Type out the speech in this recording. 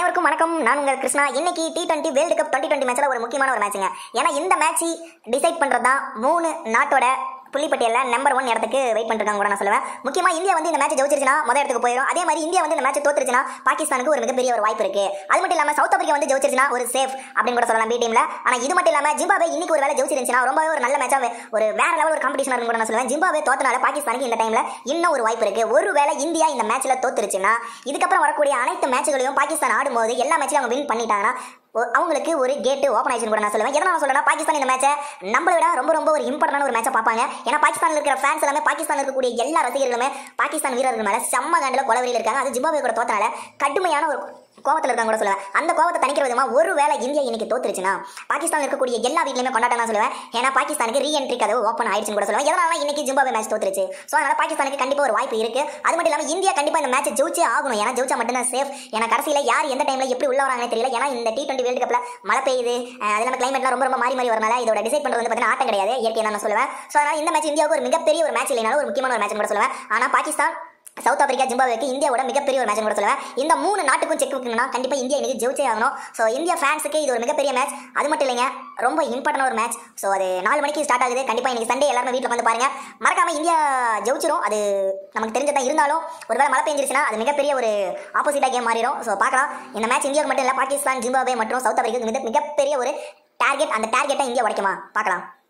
அனைவருக்கும் வணக்கம் நான் உங்கள் கிருஷ்ணா இன்னைக்கு T twenty world cup twenty twenty மேட்ச்ல ஒரு முக்கியமான ஒரு மேட்சுங்க ஏன்னா இந்த மேட்ச் டிசைட் பண்றது தான் மூணு நாட்டோட புள்ளிப்பட்டியல்ல நம்பர் ஒன் இடத்துக்கு வெயிட் பண்ணிருக்காங்க கூட நான் சொல்லுவேன் முக்கியமா இந்தியா வந்து இந்த மேட்ச் ஜெயிச்சிருச்சுன்னா முதல் இடத்துக்கு போயிடும் அதே மாதிரி இந்தியா வந்து இந்த மேட்ச் தோத்துருச்சுன்னா பாகிஸ்தானுக்கு ஒரு மிகப்பெரிய ஒரு வாய்ப்பு இருக்கு அது மட்டும் இல்லாம சவுத் ஆப்பிரிக்கா வந்து ஜெயிச்சிருச்சுன்னா ஒரு சேஃப் அப்படின்னு கூட சொல்லலாம் பி டீம்ல ஆனா இது மட்டும் இல்லாம ஜிம்பாவே இன்னைக்கு ஒரு வேலை ஜெயிச்சிருந்துச்சுன்னா ரொம்பவே ஒரு நல்ல மேட்சா ஒரு வேற லெவல் ஒரு காம்படிஷன் இருக்கும் கூட நான் சொல்லுவேன் ஜிம்பாவே தோத்தனால பாகிஸ்தானுக்கு இந்த டைம்ல இன்னும் ஒரு வாய்ப்பு இருக்கு ஒருவேளை இந்தியா இந்த மேட்ச்ல தோத்துருச்சுன்னா இதுக்கப்புறம் வரக்கூடிய அனைத்து மேட்ச்களையும் பாகிஸ்தான் ஆடும்போது எல்லா மேட்ச்லயும் அவங்க வின் பண்ணிட்டாங்கன்னா ஒ- அவங்களுக்கு ஒரு கேட்டு ஓப்பன் ஆயிடுச்சு கூட நான் சொல்லுவேன் எதனால நான் சொல்றேன்னா பாகிஸ்தான் இந்த மேட்சை நம்மளை விட ரொம்ப ரொம்ப ஒரு இம்பார்ட்டன்டான ஒரு மேட்சை பார்ப்பாங்க ஏன்னா பாகிஸ்தானில் இருக்கிற ஃபேன்ஸ் எல்லாமே பாகிஸ்தான் இருக்கக்கூடிய எல்லா ரசிகர்களுமே பாகிஸ்தான் வீரர்கள் மேல செம்ம காண்டில் கொலவரியில் இருக்காங்க அது ஜிம்பாவே கூட தோத்தனால கடுமையான ஒரு கோவத்தில் இருக்காங்க கூட சொல்லுவேன் அந்த கோவத்தை தணிக்கிற விதமா ஒருவேளை இந்தியா இன்னைக்கு தோத்துருச்சுன்னா பாகிஸ்தான் இருக்கக்கூடிய எல்லா வீட்லயுமே கொண்டாட்டம் தான் சொல்லுவேன் ஏன்னா பாகிஸ்தானுக்கு ரீ என்ட்ரி கதவு ஓப்பன் ஆயிடுச்சுன்னு கூட சொல்லுவேன் எதனால இன்னைக்கு ஜிம்பாவே மேட்ச் தோத்துருச்சு ஸோ அதனால பாகிஸ்தானுக்கு கண்டிப்பா ஒரு வாய்ப்பு இருக்கு அது மட்டும் இல்லாம இந்தியா கண்டிப்பா இந்த மேட்ச் ஜெயிச்சே ஆகணும் ஏன்னா ஜெயிச்சா மட்டும்தான் சேஃப் ஏன்னா கடைசியில யார் எந்த டைம்ல எப்படி உள்ள வராங்கன்னு தெரியல ஏன்னா இந்த டி டுவெண்ட்டி வேர்ல்டு கப்ல மழை பெய்யுது அஹ் அது இல்லாம கிளைமேட்லாம் ரொம்ப ரொம்ப மாறி மாறி வரனால இதோட டிசைட் பண்றது வந்து பார்த்தீங்கன்னா ஆட்டம் கிடையாது இயற்கை நான் சொல்லுவேன் ஸோ அதனால இந்த மேட்ச் இந்தியாவுக்கு ஒரு மிகப்பெரிய ஒரு மேட்ச் இல்லைனாலும் ஒரு முக்கியமான ஒரு மேட்ச் கூட சொல்லுவேன் ஆனா பாகிஸ்தான் சவுத் ஆப்பிரிக்கா ஜிம்பாவேக்கு இந்தியாவோட மிகப்பெரிய ஒரு மேட்ச் கூட சொல்லுவேன் இந்த மூணு நாட்டுக்கும் செக் வைக்கணும்னா கண்டிப்பா இந்தியா இன்னைக்கு ஜெயிச்சே ஆகணும் ஸோ இந்தியா ஃபேன்ஸுக்கு இது ஒரு மிகப்பெரிய மேட்ச் அது மட்டும் இல்லைங்க ரொம்ப இம்பார்ட்டன்ட் ஒரு மேட்ச் ஸோ அது நாலு மணிக்கு ஸ்டார்ட் ஆகுது கண்டிப்பா இன்னைக்கு சண்டே எல்லாருமே வீட்டில் வந்து பாருங்க மறக்காம இந்தியா ஜெயிச்சிரும் அது நமக்கு தெரிஞ்சதான் இருந்தாலும் ஒருவேளை மழை பெஞ்சிருச்சுன்னா அது மிகப்பெரிய ஒரு ஆப்போசிட்டா கேம் மாறிடும் ஸோ பார்க்கலாம் இந்த மேட்ச் இந்தியாவுக்கு மட்டும் இல்லை பாகிஸ்தான் ஜிம்பாவே மற்றும் சவுத் ஆப்பிரிக்காவுக்கு மிக மிகப்பெரிய ஒரு டார்கெட் அந்த டார்கெட்டை இந்தியா உடைக்குமா பார்க்கலாம்